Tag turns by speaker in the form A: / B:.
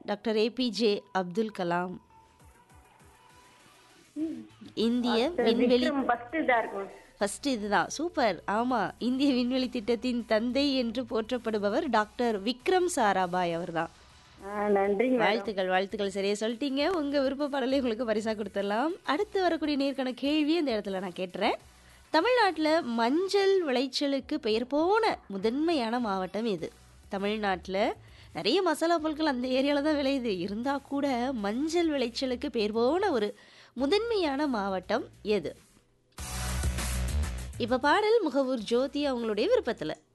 A: doctor APJ Abdul Kalam இந்திய விண்வெளி
B: Vikram first இதா இருக்கும்
A: ஃபர்ஸ்ட் இதுதான் சூப்பர் ஆமா இந்திய விண்வெளி திட்டத்தின் தந்தை என்று போற்றப்படுபவர் டாக்டர் விக்ரம் சாராபாய் அவர்தான்
B: ஆ, நன்றிங்க மேடம்
A: வாழ்த்துக்கள் வாழ்த்துக்கள் சரியா சொல்லிட்டீங்க உங்க விருப்ப பாடலை உங்களுக்கு பரிசா கொடுத்துடலாம் அடுத்து வரக்கூடிய நேர்காண கேள்வி இந்த இடத்துல நான் கேட்டுறேன் தமிழ்நாட்டில் மஞ்சள் விளைச்சலுக்கு பெயர் போன முதன்மையான மாவட்டம் எது தமிழ்நாட்டில் நிறைய மசாலா பொருட்கள் அந்த ஏரியாவில் தான் விளையுது இருந்தால் கூட மஞ்சள் விளைச்சலுக்கு பெயர் போன ஒரு முதன்மையான மாவட்டம் எது இப்போ பாடல் முகவூர் ஜோதி அவங்களுடைய விருப்பத்தில்